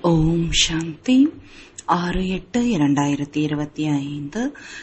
ஓம் சாந்தி ஆறு எட்டு இரண்டாயிரத்தி இருபத்தி ஐந்து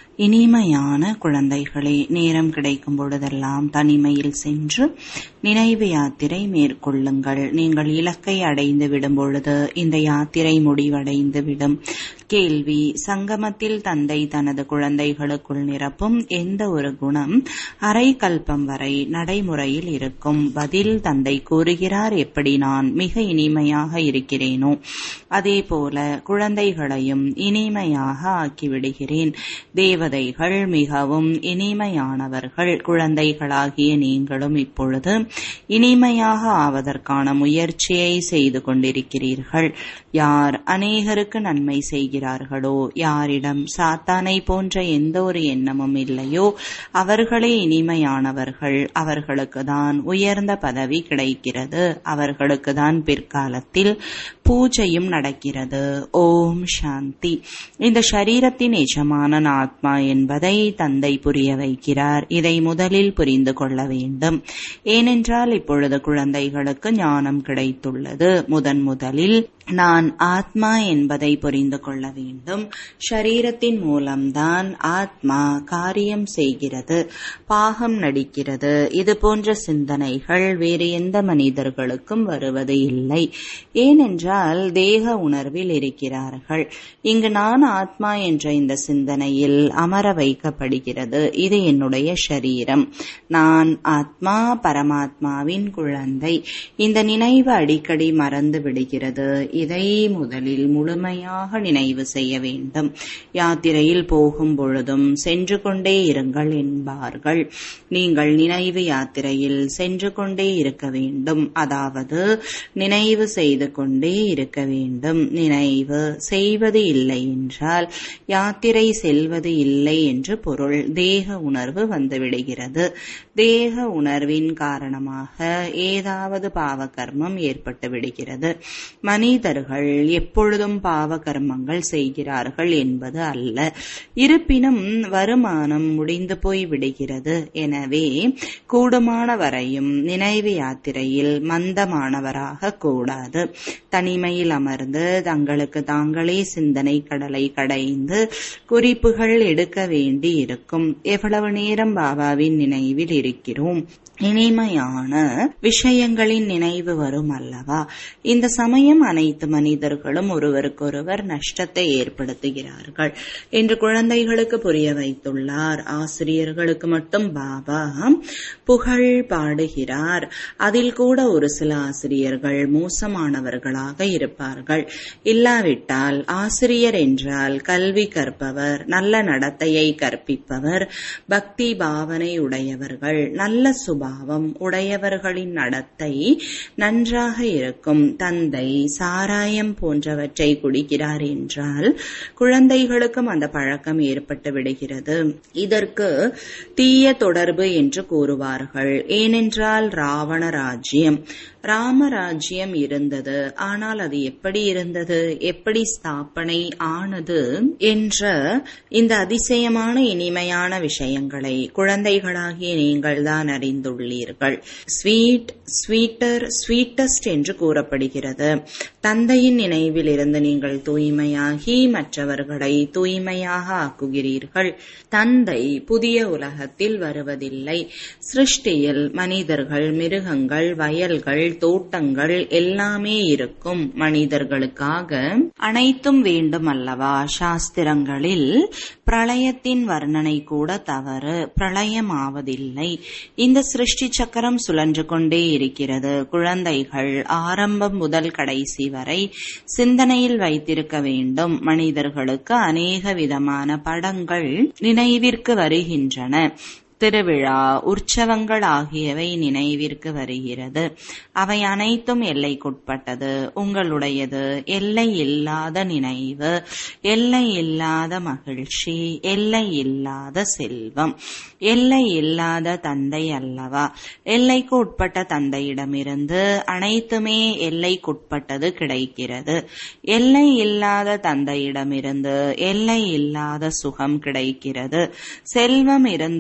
இனிமையான குழந்தைகளே நேரம் கிடைக்கும் பொழுதெல்லாம் தனிமையில் சென்று நினைவு யாத்திரை மேற்கொள்ளுங்கள் நீங்கள் இலக்கை அடைந்து விடும் பொழுது இந்த யாத்திரை முடிவடைந்து விடும் கேள்வி சங்கமத்தில் தந்தை தனது குழந்தைகளுக்குள் நிரப்பும் எந்த ஒரு குணம் அரை கல்பம் வரை நடைமுறையில் இருக்கும் பதில் தந்தை கூறுகிறார் எப்படி நான் மிக இனிமையாக இருக்கிறேனோ அதே போல குழந்தைகளையும் இனிமையாக ஆக்கிவிடுகிறேன் தேவதைகள் மிகவும் இனிமையானவர்கள் குழந்தைகளாகிய நீங்களும் இப்பொழுது இனிமையாக ஆவதற்கான முயற்சியை செய்து கொண்டிருக்கிறீர்கள் யார் அநேகருக்கு நன்மை செய்கிறார்களோ யாரிடம் சாத்தானை போன்ற எந்த ஒரு எண்ணமும் இல்லையோ அவர்களே இனிமையானவர்கள் அவர்களுக்கு தான் உயர்ந்த பதவி கிடைக்கிறது அவர்களுக்கு தான் பிற்காலத்தில் பூஜையும் நடக்கிறது ஓம் சாந்தி இந்த சரீரத்தின் எஜமானன் ஆத்மா என்பதை தந்தை புரிய வைக்கிறார் இதை முதலில் புரிந்து கொள்ள வேண்டும் ஏனென்றால் இப்பொழுது குழந்தைகளுக்கு ஞானம் கிடைத்துள்ளது முதன் முதலில் நான் ஆத்மா என்பதை புரிந்து கொள்ள வேண்டும் ஷரீரத்தின் மூலம்தான் ஆத்மா காரியம் செய்கிறது பாகம் நடிக்கிறது இது போன்ற சிந்தனைகள் வேறு எந்த மனிதர்களுக்கும் வருவது இல்லை ஏனென்றால் தேக உணர்வில் இருக்கிறார்கள் இங்கு நான் ஆத்மா என்ற இந்த சிந்தனையில் அமர வைக்கப்படுகிறது இது என்னுடைய ஷரீரம் நான் ஆத்மா பரமாத்மாவின் குழந்தை இந்த நினைவு அடிக்கடி மறந்து விடுகிறது இதை முதலில் முழுமையாக நினைவு செய்ய வேண்டும் யாத்திரையில் போகும் பொழுதும் சென்று கொண்டே இருங்கள் என்பார்கள் நீங்கள் நினைவு யாத்திரையில் சென்று கொண்டே இருக்க வேண்டும் அதாவது நினைவு செய்து கொண்டே இருக்க வேண்டும் நினைவு செய்வது இல்லை என்றால் யாத்திரை செல்வது இல்லை என்று பொருள் தேக உணர்வு வந்துவிடுகிறது தேக உணர்வின் காரணமாக ஏதாவது பாவ கர்மம் ஏற்பட்டு விடுகிறது மனிதர்கள் எப்பொழுதும் பாவ கர்மங்கள் செய்கிறார்கள் என்பது அல்ல இருப்பினும் வருமானம் முடிந்து போய் விடுகிறது எனவே கூடுமான வரையும் நினைவு யாத்திரையில் மந்தமானவராக கூடாது தனிமையில் அமர்ந்து தங்களுக்கு தாங்களே சிந்தனை கடலை கடைந்து குறிப்புகள் எடுக்க வேண்டி இருக்கும் எவ்வளவு நேரம் பாபாவின் நினைவில் இருக்கிறோம் இனிமையான விஷயங்களின் நினைவு வரும் அல்லவா இந்த சமயம் அனைத்து மனிதர்களும் ஒருவருக்கொருவர் நஷ்டத்தை ஏற்படுத்துகிறார்கள் என்று குழந்தைகளுக்கு புரிய வைத்துள்ளார் ஆசிரியர்களுக்கு மட்டும் பாபா புகழ் பாடுகிறார் அதில் கூட ஒரு சில ஆசிரியர்கள் மோசமானவர்களாக இருப்பார்கள் இல்லாவிட்டால் ஆசிரியர் என்றால் கல்வி கற்பவர் நல்ல நடத்தையை கற்பிப்பவர் பக்தி பாவனை உடையவர்கள் நல்ல சுபாவம் உடையவர்களின் நடத்தை நன்றாக இருக்கும் தந்தை சாராயம் போன்றவற்றை குடிக்கிறார் என்றால் குழந்தைகளுக்கும் அந்த பழக்கம் ஏற்பட்டு விடுகிறது இதற்கு தீய தொடர்பு என்று கூறுவார்கள் ஏனென்றால் ராவண ராஜ்யம் ராமராஜ்யம் இருந்தது ஆனால் அது எப்படி இருந்தது எப்படி ஸ்தாபனை ஆனது என்ற இந்த அதிசயமான இனிமையான விஷயங்களை குழந்தைகளாகிய நீங்கள் தான் அறிந்துள்ளீர்கள் ஸ்வீட் ஸ்வீட்டர் ஸ்வீட்டஸ்ட் என்று கூறப்படுகிறது தந்தையின் நினைவில் இருந்து நீங்கள் தூய்மையாகி மற்றவர்களை தூய்மையாக ஆக்குகிறீர்கள் தந்தை புதிய உலகத்தில் வருவதில்லை சிருஷ்டியில் மனிதர்கள் மிருகங்கள் வயல்கள் தோட்டங்கள் எல்லாமே இருக்கும் மனிதர்களுக்காக அனைத்தும் வேண்டும் அல்லவா சாஸ்திரங்களில் பிரளயத்தின் வர்ணனை கூட தவறு பிரளயம் ஆவதில்லை இந்த சிருஷ்டி சக்கரம் சுழன்று கொண்டே இருக்கிறது குழந்தைகள் ஆரம்பம் முதல் கடைசி வரை சிந்தனையில் வைத்திருக்க வேண்டும் மனிதர்களுக்கு அநேக விதமான படங்கள் நினைவிற்கு வருகின்றன திருவிழா உற்சவங்கள் ஆகியவை நினைவிற்கு வருகிறது அவை அனைத்தும் எல்லைக்குட்பட்டது உங்களுடையது எல்லை இல்லாத நினைவு எல்லை இல்லாத மகிழ்ச்சி எல்லை இல்லாத செல்வம் எல்லை இல்லாத தந்தை அல்லவா எல்லைக்கு உட்பட்ட தந்தையிடமிருந்து அனைத்துமே எல்லைக்குட்பட்டது கிடைக்கிறது எல்லை இல்லாத தந்தையிடமிருந்து எல்லை இல்லாத சுகம் கிடைக்கிறது செல்வம் இருந்தால்தான்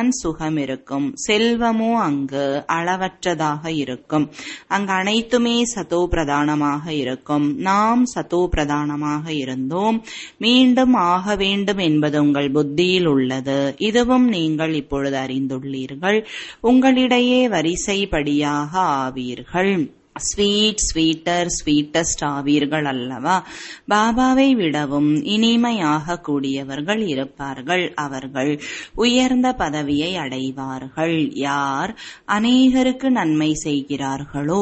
தான் சுகம் இருக்கும் செல்வமோ அங்கு அளவற்றதாக இருக்கும் அங்கு அனைத்துமே சதோ பிரதானமாக இருக்கும் நாம் சதோ பிரதானமாக இருந்தோம் மீண்டும் ஆக வேண்டும் என்பது உங்கள் புத்தியில் உள்ளது இதுவும் நீங்கள் இப்பொழுது அறிந்துள்ளீர்கள் உங்களிடையே வரிசைப்படியாக ஆவீர்கள் ஸ்வீட் ஸ்வீட்டர் ஸ்வீட்டஸ்ட் ஆவீர்கள் அல்லவா பாபாவை விடவும் இனிமையாக கூடியவர்கள் இருப்பார்கள் அவர்கள் உயர்ந்த பதவியை அடைவார்கள் யார் அநேகருக்கு நன்மை செய்கிறார்களோ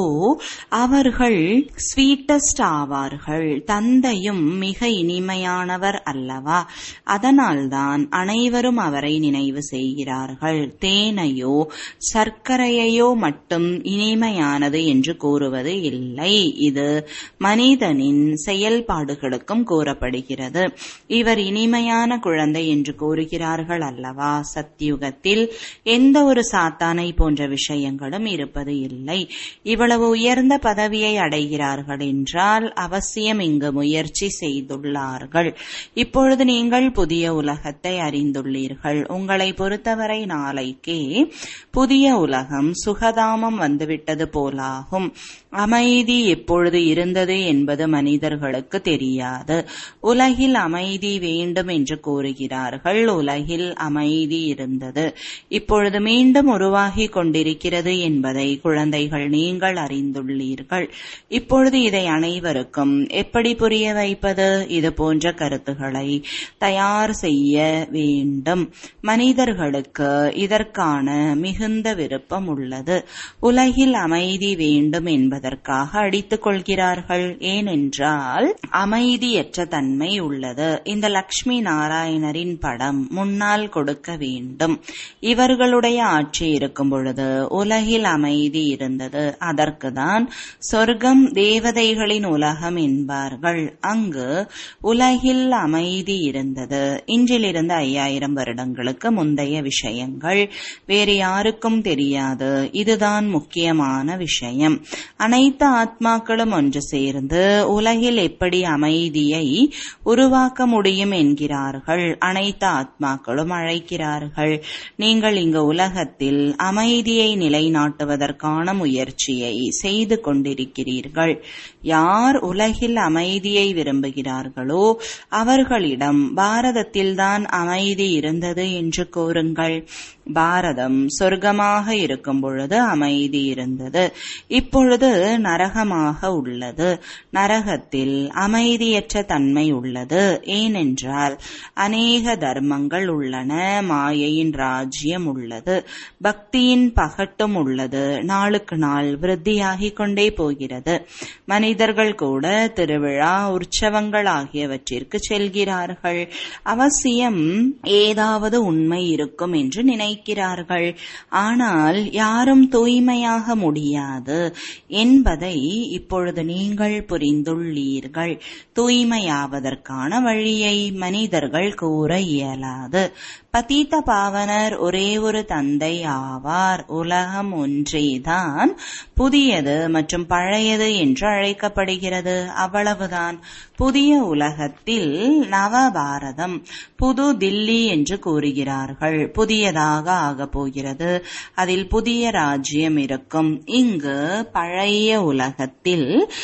அவர்கள் ஸ்வீட்டஸ்ட் ஆவார்கள் தந்தையும் மிக இனிமையானவர் அல்லவா அதனால்தான் அனைவரும் அவரை நினைவு செய்கிறார்கள் தேனையோ சர்க்கரையையோ மட்டும் இனிமையானது என்று கூறுவது இல்லை இது மனிதனின் செயல்பாடுகளுக்கும் கூறப்படுகிறது இவர் இனிமையான குழந்தை என்று கூறுகிறார்கள் அல்லவா சத்தியுகத்தில் எந்த ஒரு சாத்தானை போன்ற விஷயங்களும் இருப்பது இல்லை இவ்வளவு உயர்ந்த பதவியை அடைகிறார்கள் என்றால் அவசியம் இங்கு முயற்சி செய்துள்ளார்கள் இப்பொழுது நீங்கள் புதிய உலகத்தை அறிந்துள்ளீர்கள் உங்களை பொறுத்தவரை நாளைக்கே புதிய உலகம் சுகதாமம் வந்துவிட்டது போலாகும் அமைதி எப்பொழுது இருந்தது என்பது மனிதர்களுக்கு தெரியாது உலகில் அமைதி வேண்டும் என்று கூறுகிறார்கள் உலகில் அமைதி இருந்தது இப்பொழுது மீண்டும் உருவாகி கொண்டிருக்கிறது என்பதை குழந்தைகள் நீங்கள் அறிந்துள்ளீர்கள் இப்பொழுது இதை அனைவருக்கும் எப்படி புரிய வைப்பது இது போன்ற கருத்துக்களை தயார் செய்ய வேண்டும் மனிதர்களுக்கு இதற்கான மிகுந்த விருப்பம் உள்ளது உலகில் அமைதி வேண்டும் என்பதற்காக அடித்துக் கொள்கிறார்கள் ஏனென்றால் அமைதியற்ற தன்மை உள்ளது இந்த லக்ஷ்மி நாராயணரின் படம் முன்னால் கொடுக்க வேண்டும் இவர்களுடைய ஆட்சி இருக்கும் பொழுது உலகில் அமைதி இருந்தது அதற்குதான் சொர்க்கம் தேவதைகளின் உலகம் என்பார்கள் அங்கு உலகில் அமைதி இருந்தது இன்றிலிருந்து ஐயாயிரம் வருடங்களுக்கு முந்தைய விஷயங்கள் வேறு யாருக்கும் தெரியாது இதுதான் முக்கியமான விஷயம் அனைத்து ஆத்மாக்களும் ஒன்று சேர்ந்து உலகில் எப்படி அமைதியை உருவாக்க முடியும் என்கிறார்கள் அனைத்து ஆத்மாக்களும் அழைக்கிறார்கள் நீங்கள் இங்கு உலகத்தில் அமைதியை நிலைநாட்டுவதற்கான முயற்சியை செய்து கொண்டிருக்கிறீர்கள் யார் உலகில் அமைதியை விரும்புகிறார்களோ அவர்களிடம் பாரதத்தில்தான் அமைதி இருந்தது என்று கூறுங்கள் பாரதம் சொர்க்கமாக இருக்கும் பொழுது அமைதி இருந்தது இப்பொழுது நரகமாக உள்ளது நரகத்தில் அமைதியற்ற தன்மை உள்ளது ஏனென்றால் அநேக தர்மங்கள் உள்ளன மாயையின் ராஜ்யம் உள்ளது பக்தியின் பகட்டும் உள்ளது நாளுக்கு நாள் விருத்தியாகிக் கொண்டே போகிறது மனிதர்கள் கூட திருவிழா உற்சவங்கள் ஆகியவற்றிற்கு செல்கிறார்கள் அவசியம் ஏதாவது உண்மை இருக்கும் என்று நினைக்கிறார்கள் ஆனால் யாரும் தூய்மையாக முடியாது என்பதை இப்பொழுது நீங்கள் புரிந்துள்ளீர்கள் தூய்மையாவதற்கான வழியை மனிதர்கள் கூற இயலாது பதீத்த பாவனர் ஒரே ஒரு தந்தை ஆவார் உலகம் ஒன்றேதான் புதியது மற்றும் பழையது என்று அழைக்கப்படுகிறது அவ்வளவுதான் புதிய உலகத்தில் நவபாரதம் புது தில்லி என்று கூறுகிறார்கள் புதியதாக ஆகப் போகிறது அதில் புதிய ராஜ்யம் இருக்கும் இங்கு பழைய உலகத்தில்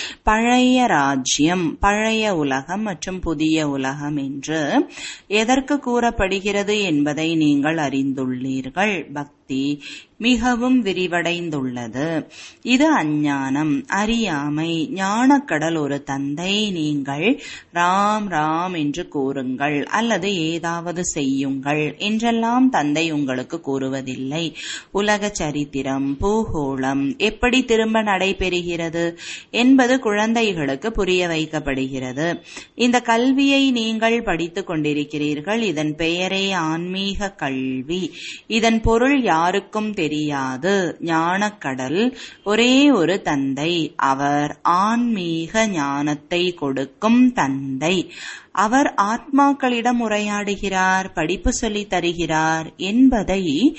பழைய ராஜ்யம் பழைய உலகம் மற்றும் புதிய உலகம் என்று எதற்கு கூறப்படுகிறது என்பதை நீங்கள் அறிந்துள்ளீர்கள் பக்தி மிகவும் விரிவடைந்துள்ளது இது அஞ்ஞானம் அறியாமை ஞானக்கடல் ஒரு தந்தை நீங்கள் ராம் ராம் என்று கூறுங்கள் அல்லது ஏதாவது செய்யுங்கள் என்றெல்லாம் தந்தை உங்களுக்கு கூறுவதில்லை உலக சரித்திரம் பூகோளம் எப்படி திரும்ப நடைபெறுகிறது என்பது குழந்தைகளுக்கு புரிய வைக்கப்படுகிறது இந்த கல்வியை நீங்கள் படித்துக் கொண்டிருக்கிறீர்கள் இதன் பெயரே ஆன்மீக கல்வி இதன் பொருள் யாருக்கும் தெரியாது ஞானக்கடல் ஒரே ஒரு தந்தை அவர் ஆன்மீக ஞானத்தை கொடுக்கும் தந்தை அவர் ஆத்மாக்களிடம் உரையாடுகிறார் படிப்பு சொல்லித் தருகிறார் என்பதை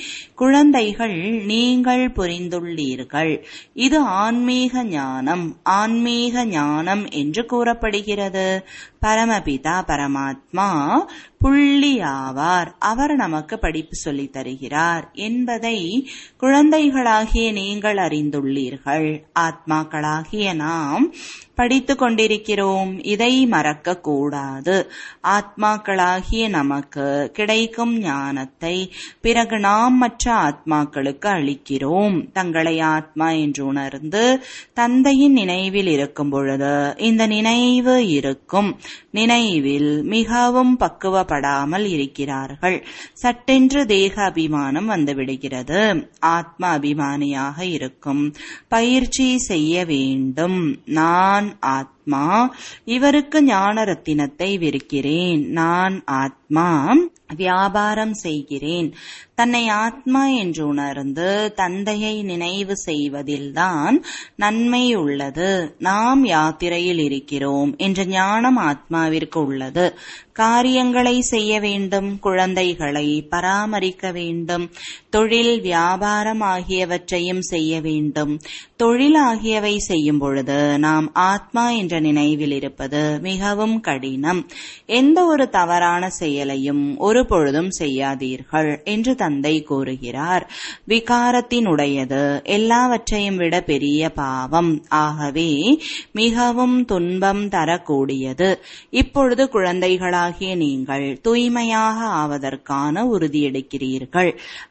குழந்தைகள் நீங்கள் புரிந்துள்ளீர்கள் இது ஆன்மீக ஞானம் ஆன்மீக ஞானம் என்று கூறப்படுகிறது பரமபிதா பரமாத்மா புள்ளி ஆவார் அவர் நமக்கு படிப்பு சொல்லித் தருகிறார் என்பதை குழந்தைகளாகிய நீங்கள் அறிந்துள்ளீர்கள் ஆத்மாக்களாகிய நாம் படித்துக் கொண்டிருக்கிறோம் இதை மறக்க கூடாது ஆத்மாக்களாகிய நமக்கு கிடைக்கும் ஞானத்தை பிறகு நாம் மற்ற ஆத்மாக்களுக்கு அளிக்கிறோம் தங்களை ஆத்மா என்று உணர்ந்து தந்தையின் நினைவில் இருக்கும் பொழுது இந்த நினைவு இருக்கும் நினைவில் மிகவும் பக்குவப்படாமல் இருக்கிறார்கள் சட்டென்று தேக அபிமானம் வந்துவிடுகிறது ஆத்ம அபிமானியாக இருக்கும் பயிற்சி செய்ய வேண்டும் நான் ஆத்மா இவருக்கு ஞான ரத்தினத்தை விற்கிறேன் நான் ஆத்மா வியாபாரம் செய்கிறேன் தன்னை ஆத்மா என்று உணர்ந்து தந்தையை நினைவு செய்வதில்தான் நன்மை உள்ளது நாம் யாத்திரையில் இருக்கிறோம் என்ற ஞானம் ஆத்மாவிற்கு உள்ளது காரியங்களை செய்ய வேண்டும் குழந்தைகளை பராமரிக்க வேண்டும் தொழில் வியாபாரம் ஆகியவற்றையும் செய்ய வேண்டும் தொழில் ஆகியவை செய்யும் பொழுது நாம் ஆத்மா என்ற நினைவில் இருப்பது மிகவும் கடினம் எந்த ஒரு தவறான செயலையும் ஒரு பொழுதும் செய்யாதீர்கள் என்று தந்தை கூறுகிறார் விகாரத்தினுடையது எல்லாவற்றையும் விட பெரிய பாவம் ஆகவே மிகவும் துன்பம் தரக்கூடியது இப்பொழுது குழந்தைகளாகிய நீங்கள் தூய்மையாக ஆவதற்கான உறுதியெடுக்கிறீர்கள்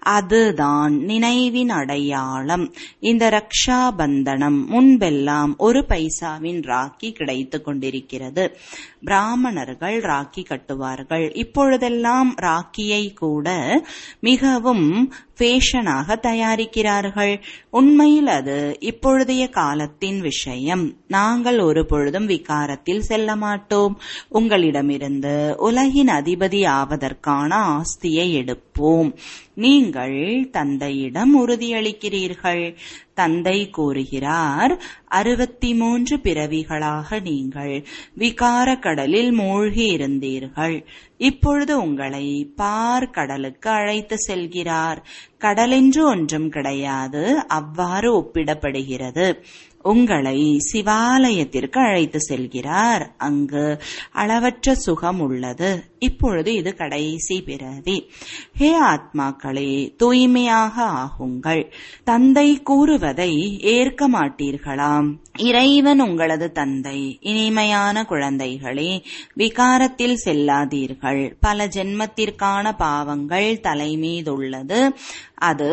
அதுதான் நினைவின் அடையாளம் இந்த ரக்ஷா பந்தனம் முன்பெல்லாம் ஒரு பைசாவின் ராக்கி கிடைத்துக் கொண்டிருக்கிறது பிராமணர்கள் ராக்கி கட்டுவார்கள் இப்பொழுதெல்லாம் ராக்கியை கூட மிகவும் ஃபேஷனாக தயாரிக்கிறார்கள் உண்மையில் அது இப்பொழுதைய காலத்தின் விஷயம் நாங்கள் ஒரு பொழுதும் விகாரத்தில் செல்ல மாட்டோம் உங்களிடமிருந்து உலகின் அதிபதி ஆவதற்கான ஆஸ்தியை எடுப்போம் நீங்கள் தந்தையிடம் உறுதியளிக்கிறீர்கள் தந்தை கூறுகிறார் அறுபத்தி மூன்று பிறவிகளாக நீங்கள் விகார கடலில் மூழ்கி இருந்தீர்கள் இப்பொழுது உங்களை பார் கடலுக்கு அழைத்து செல்கிறார் கடலென்று ஒன்றும் கிடையாது அவ்வாறு ஒப்பிடப்படுகிறது உங்களை சிவாலயத்திற்கு அழைத்து செல்கிறார் அங்கு அளவற்ற சுகம் உள்ளது இப்பொழுது இது கடைசி பிறவி ஹே ஆத்மாக்களே தூய்மையாக ஆகுங்கள் தந்தை கூறுவதை ஏற்க மாட்டீர்களாம் இறைவன் உங்களது தந்தை இனிமையான குழந்தைகளே விகாரத்தில் செல்லாதீர்கள் பல ஜென்மத்திற்கான பாவங்கள் தலைமீதுள்ளது அது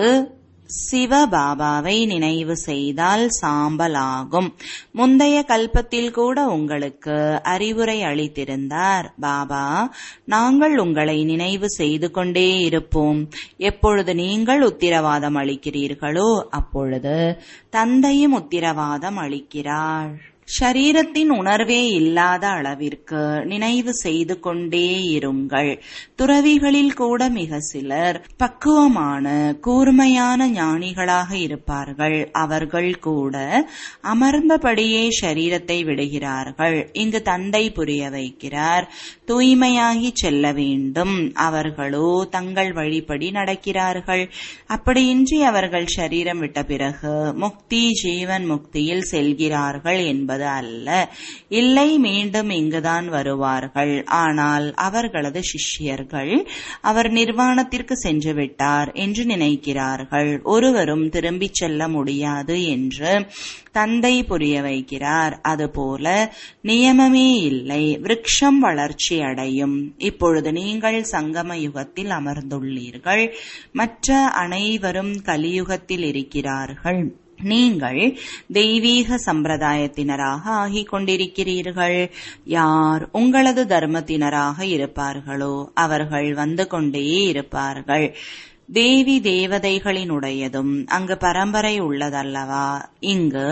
சிவபாபாவை நினைவு செய்தால் சாம்பல் ஆகும் முந்தைய கல்பத்தில் கூட உங்களுக்கு அறிவுரை அளித்திருந்தார் பாபா நாங்கள் உங்களை நினைவு செய்து கொண்டே இருப்போம் எப்பொழுது நீங்கள் உத்திரவாதம் அளிக்கிறீர்களோ அப்பொழுது தந்தையும் உத்திரவாதம் அளிக்கிறார் ஷரீரத்தின் உணர்வே இல்லாத அளவிற்கு நினைவு செய்து கொண்டே இருங்கள் துறவிகளில் கூட மிக சிலர் பக்குவமான கூர்மையான ஞானிகளாக இருப்பார்கள் அவர்கள் கூட அமர்ந்தபடியே ஷரீரத்தை விடுகிறார்கள் இங்கு தந்தை புரிய வைக்கிறார் தூய்மையாகி செல்ல வேண்டும் அவர்களோ தங்கள் வழிப்படி நடக்கிறார்கள் அப்படியின்றி அவர்கள் ஷரீரம் விட்ட பிறகு முக்தி ஜீவன் முக்தியில் செல்கிறார்கள் என்பது அல்ல இல்லை மீண்டும் இங்குதான் வருவார்கள் ஆனால் அவர்களது சிஷ்யர்கள் அவர் நிர்வாணத்திற்கு சென்று விட்டார் என்று நினைக்கிறார்கள் ஒருவரும் திரும்பிச் செல்ல முடியாது என்று தந்தை புரிய வைக்கிறார் அதுபோல நியமமே இல்லை விருட்சம் வளர்ச்சி அடையும் இப்பொழுது நீங்கள் சங்கம யுகத்தில் அமர்ந்துள்ளீர்கள் மற்ற அனைவரும் கலியுகத்தில் இருக்கிறார்கள் நீங்கள் தெய்வீக சம்பிரதாயத்தினராக ஆகிக் கொண்டிருக்கிறீர்கள் யார் உங்களது தர்மத்தினராக இருப்பார்களோ அவர்கள் வந்து கொண்டே இருப்பார்கள் தேவி தேவதைகளினுடையதும் அங்கு பரம்பரை உள்ளதல்லவா இங்கு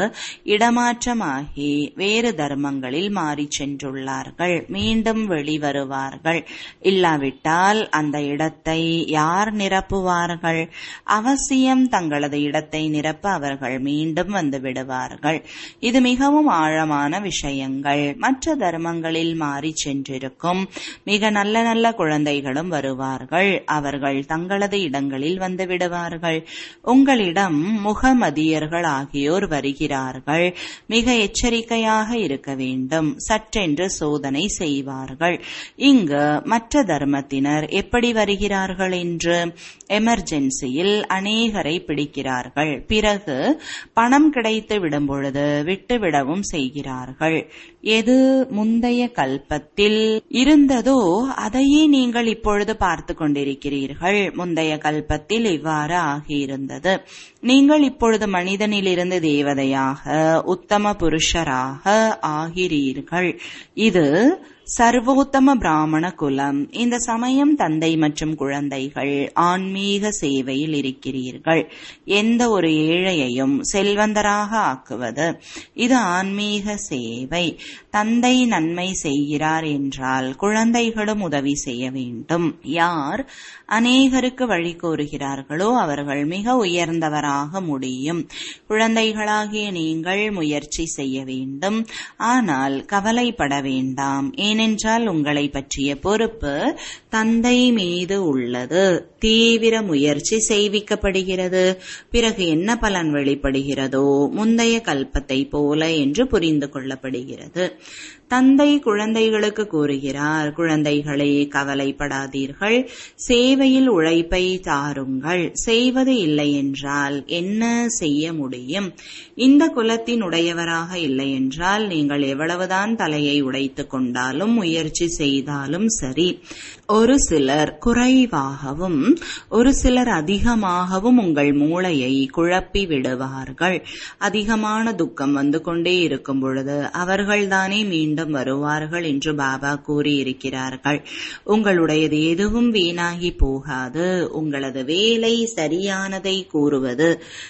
இடமாற்றமாகி வேறு தர்மங்களில் மாறிச் சென்றுள்ளார்கள் மீண்டும் வெளிவருவார்கள் இல்லாவிட்டால் அந்த இடத்தை யார் நிரப்புவார்கள் அவசியம் தங்களது இடத்தை நிரப்ப அவர்கள் மீண்டும் வந்து விடுவார்கள் இது மிகவும் ஆழமான விஷயங்கள் மற்ற தர்மங்களில் மாறி சென்றிருக்கும் மிக நல்ல நல்ல குழந்தைகளும் வருவார்கள் அவர்கள் தங்களது இடங்களில் வந்து விடுவார்கள் உங்களிடம் முகமதியர்கள் ஆகியோர் வருகிறார்கள் மிக எச்சரிக்கையாக இருக்க வேண்டும் சற்றென்று சோதனை செய்வார்கள் இங்கு மற்ற தர்மத்தினர் எப்படி வருகிறார்கள் என்று எமர்ஜென்சியில் அநேகரை பிடிக்கிறார்கள் பிறகு பணம் கிடைத்து விடும் பொழுது விட்டுவிடவும் செய்கிறார்கள் எது முந்தைய கல்பத்தில் இருந்ததோ அதையே நீங்கள் இப்பொழுது பார்த்து கொண்டிருக்கிறீர்கள் முந்தைய கல்பத்தில் இவ்வாறு ஆகியிருந்தது நீங்கள் இப்பொழுது மனிதனிலிருந்து தேவதையாக உத்தம புருஷராக ஆகிறீர்கள் இது சர்வோத்தம பிராமண குலம் இந்த சமயம் தந்தை மற்றும் குழந்தைகள் ஆன்மீக சேவையில் இருக்கிறீர்கள் எந்த ஒரு ஏழையையும் செல்வந்தராக ஆக்குவது இது ஆன்மீக சேவை தந்தை நன்மை செய்கிறார் என்றால் குழந்தைகளும் உதவி செய்ய வேண்டும் யார் அநேகருக்கு வழி கோருகிறார்களோ அவர்கள் மிக உயர்ந்தவராக முடியும் குழந்தைகளாகிய நீங்கள் முயற்சி செய்ய வேண்டும் ஆனால் கவலைப்பட வேண்டாம் ஏனென்றால் உங்களை பற்றிய பொறுப்பு தந்தை மீது உள்ளது தீவிர முயற்சி செய்விக்கப்படுகிறது பிறகு என்ன பலன் வெளிப்படுகிறதோ முந்தைய கல்பத்தை போல என்று புரிந்து கொள்ளப்படுகிறது தந்தை குழந்தைகளுக்கு கூறுகிறார் குழந்தைகளே கவலைப்படாதீர்கள் சேவையில் உழைப்பை தாருங்கள் செய்வது இல்லை என்றால் என்ன செய்ய முடியும் இந்த குலத்தின் உடையவராக இல்லை என்றால் நீங்கள் எவ்வளவுதான் தலையை உடைத்துக் கொண்டாலும் முயற்சி செய்தாலும் சரி ஒரு சிலர் குறைவாகவும் ஒரு சிலர் அதிகமாகவும் உங்கள் மூளையை குழப்பி விடுவார்கள் அதிகமான துக்கம் வந்து கொண்டே இருக்கும் பொழுது அவர்கள்தானே மீண்டும் வருவார்கள் என்று பாபா கூறியிருக்கிறார்கள் உங்களுடையது எதுவும் வீணாகி போகாது உங்களது வேலை சரியானதை கூறுவது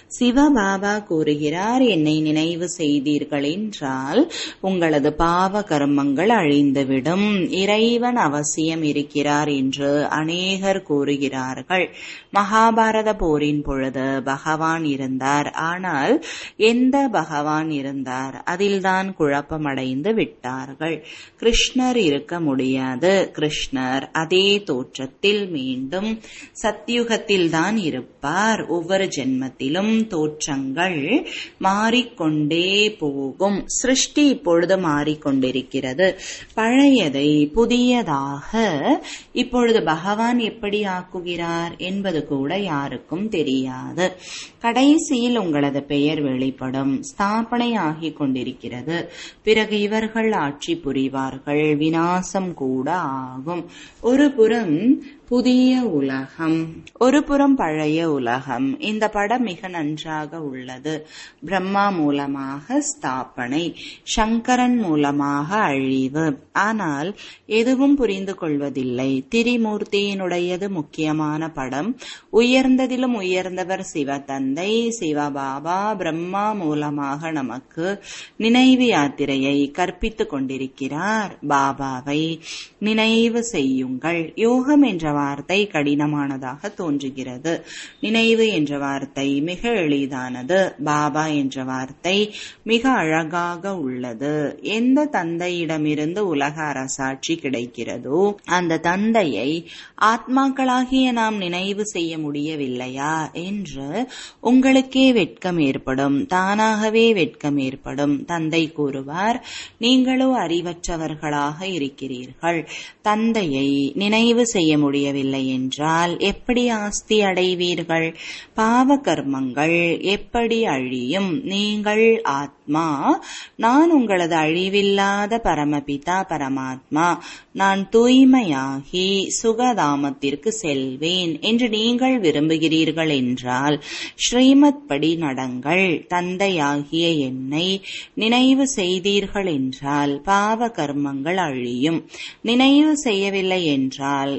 சிவபாபா கூறுகிறார் என்னை நினைவு செய்தீர்கள் என்றால் உங்களது பாவ கர்மங்கள் அழிந்துவிடும் இறைவன் அவசியம் இருக்கிறார் என்று அநேகர் கூறுகிறார்கள் மகாபாரத போரின் பொழுது பகவான் இருந்தார் ஆனால் எந்த பகவான் இருந்தார் அதில்தான் குழப்பமடைந்து விட்டார்கள் கிருஷ்ணர் இருக்க முடியாது கிருஷ்ணர் அதே தோற்றத்தில் மீண்டும் சத்தியுகத்தில் தான் இருப்பார் ஒவ்வொரு ஜென்மத்திலும் தோற்றங்கள் மாறிக்கொண்டே போகும் சிருஷ்டி இப்பொழுது மாறிக்கொண்டிருக்கிறது பழையதை புதியதாக இப்பொழுது பகவான் எப்படி ஆக்குகிறார் என்பது கூட யாருக்கும் தெரியாது கடைசியில் உங்களது பெயர் வெளிப்படும் ஸ்தாபனை ஆகிக் கொண்டிருக்கிறது பிறகு இவர்கள் ஆட்சி புரிவார்கள் வினாசம் கூட ஆகும் ஒரு புறம் புதிய உலகம் ஒரு புறம் பழைய உலகம் இந்த படம் மிக நன்றாக உள்ளது பிரம்மா மூலமாக ஸ்தாபனை சங்கரன் மூலமாக அழிவு ஆனால் எதுவும் புரிந்து கொள்வதில்லை திரிமூர்த்தியினுடையது முக்கியமான படம் உயர்ந்ததிலும் உயர்ந்தவர் சிவ தந்தை சிவபாபா பிரம்மா மூலமாக நமக்கு நினைவு யாத்திரையை கற்பித்துக் கொண்டிருக்கிறார் பாபாவை நினைவு செய்யுங்கள் யோகம் என்ற வார்த்தை கடினமானதாக தோன்றுகிறது நினைவு என்ற வார்த்தை மிக எளிதானது பாபா என்ற வார்த்தை மிக அழகாக உள்ளது எந்த தந்தையிடமிருந்து உலக அரசாட்சி கிடைக்கிறதோ அந்த தந்தையை ஆத்மாக்களாகிய நாம் நினைவு செய்ய முடியவில்லையா என்று உங்களுக்கே வெட்கம் ஏற்படும் தானாகவே வெட்கம் ஏற்படும் தந்தை கூறுவார் நீங்களோ அறிவற்றவர்களாக இருக்கிறீர்கள் தந்தையை நினைவு செய்ய முடிய முடியவில்லை என்றால் எப்படி ஆஸ்தி அடைவீர்கள் பாவ கர்மங்கள் எப்படி அழியும் நீங்கள் ஆத்மா நான் உங்களது அழிவில்லாத பரமபிதா பரமாத்மா நான் தூய்மையாகி சுகதாமத்திற்கு செல்வேன் என்று நீங்கள் விரும்புகிறீர்கள் என்றால் ஸ்ரீமத் படி நடங்கள் தந்தையாகிய என்னை நினைவு செய்தீர்கள் என்றால் பாவ கர்மங்கள் அழியும் நினைவு செய்யவில்லை என்றால் எப்படி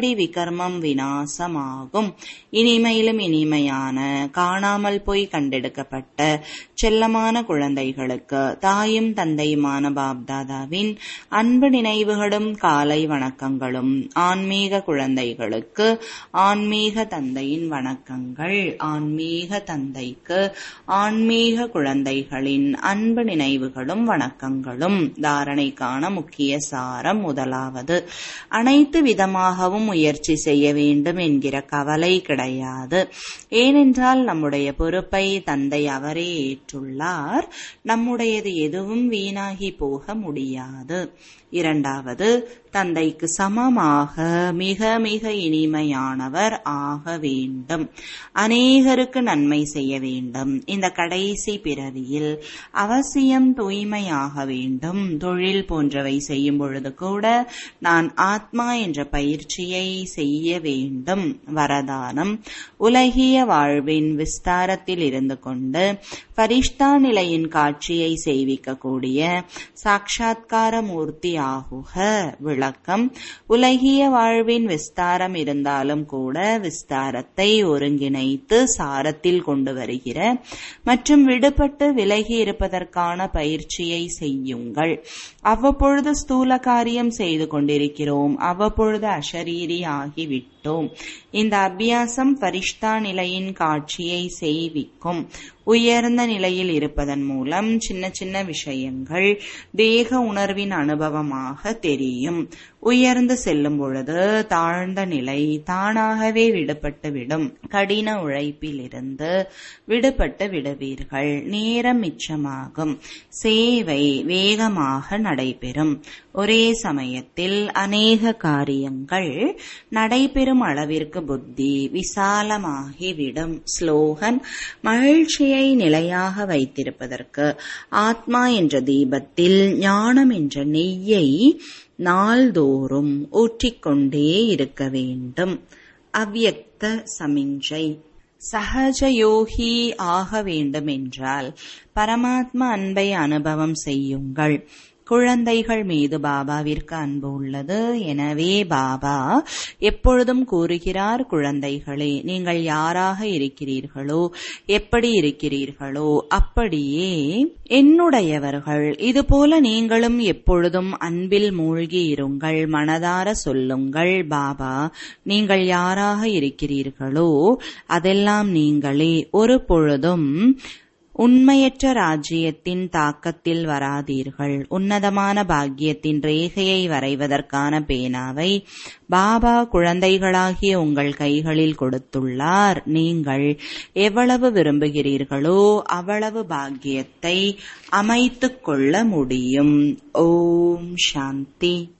விகிருதி விகர்மம் விநாசமாகும் இனிமையிலும் இனிமையான காணாமல் போய் கண்டெடுக்கப்பட்ட செல்லமான குழந்தைகளுக்கு தாயும் தந்தையுமான பாப்தாதாவின் அன்பு நினைவுகளும் காலை வணக்கங்களும் ஆன்மீக குழந்தைகளுக்கு ஆன்மீக தந்தையின் வணக்கங்கள் ஆன்மீக தந்தைக்கு ஆன்மீக குழந்தைகளின் அன்பு நினைவுகளும் வணக்கங்களும் தாரணைக்கான முக்கிய சாரம் முதலாவது அனைத்து விதமாகவும் முயற்சி செய்ய வேண்டும் என்கிற கவலை கிடையாது ஏனென்றால் நம்முடைய பொறுப்பை தந்தை அவரே ஏற்றுள்ளார் நம்முடையது எதுவும் வீணாகி போக முடியாது இரண்டாவது தந்தைக்கு சமமாக மிக மிக இனிமையானவர் ஆக வேண்டும் அநேகருக்கு நன்மை செய்ய வேண்டும் இந்த கடைசி பிறவியில் அவசியம் தூய்மையாக வேண்டும் தொழில் போன்றவை செய்யும் பொழுது கூட நான் ஆத்மா என்ற பயிற்சியை செய்ய வேண்டும் வரதானம் உலகிய வாழ்வின் விஸ்தாரத்தில் இருந்து கொண்டு பரிஷ்டா நிலையின் காட்சியை செய்விக்கக்கூடிய சாட்சாத்கார மூர்த்தி ஆகுக விளக்கம் உலகிய வாழ்வின் விஸ்தாரம் இருந்தாலும் கூட விஸ்தாரத்தை ஒருங்கிணைத்து சாரத்தில் கொண்டு வருகிற மற்றும் விடுபட்டு விலகி இருப்பதற்கான பயிற்சியை செய்யுங்கள் அவ்வப்பொழுது ஸ்தூல காரியம் செய்து கொண்டிருக்கிறோம் அவ்வப்பொழுது அஷரீரி ஆகிவிட்டோம் இந்த அபியாசம் பரிஷ்டா நிலையின் காட்சியை செய்விக்கும் உயர்ந்த நிலையில் இருப்பதன் மூலம் சின்ன சின்ன விஷயங்கள் தேக உணர்வின் அனுபவமாக தெரியும் உயர்ந்து செல்லும் பொழுது தாழ்ந்த நிலை தானாகவே விடுபட்டு விடும் கடின உழைப்பில் இருந்து விடுபட்டு விடுவீர்கள் நேரம் மிச்சமாகும் சேவை வேகமாக நடைபெறும் ஒரே சமயத்தில் அநேக காரியங்கள் நடைபெறும் அளவிற்கு புத்தி விசாலமாகிவிடும் ஸ்லோகன் மகிழ்ச்சியை நிலையாக வைத்திருப்பதற்கு ஆத்மா என்ற தீபத்தில் ஞானம் என்ற நெய்யை நாள்தோறும் ஊற்றிக்கொண்டே இருக்க வேண்டும் அவ்யக்த சமிஞ்சை சகஜ யோகி ஆக வேண்டும் என்றால் பரமாத்மா அன்பை அனுபவம் செய்யுங்கள் குழந்தைகள் மீது பாபாவிற்கு அன்பு உள்ளது எனவே பாபா எப்பொழுதும் கூறுகிறார் குழந்தைகளே நீங்கள் யாராக இருக்கிறீர்களோ எப்படி இருக்கிறீர்களோ அப்படியே என்னுடையவர்கள் இதுபோல நீங்களும் எப்பொழுதும் அன்பில் மூழ்கி இருங்கள் மனதார சொல்லுங்கள் பாபா நீங்கள் யாராக இருக்கிறீர்களோ அதெல்லாம் நீங்களே ஒரு பொழுதும் உண்மையற்ற ராஜ்யத்தின் தாக்கத்தில் வராதீர்கள் உன்னதமான பாக்கியத்தின் ரேகையை வரைவதற்கான பேனாவை பாபா குழந்தைகளாகிய உங்கள் கைகளில் கொடுத்துள்ளார் நீங்கள் எவ்வளவு விரும்புகிறீர்களோ அவ்வளவு பாக்கியத்தை அமைத்துக் கொள்ள முடியும் ஓம் சாந்தி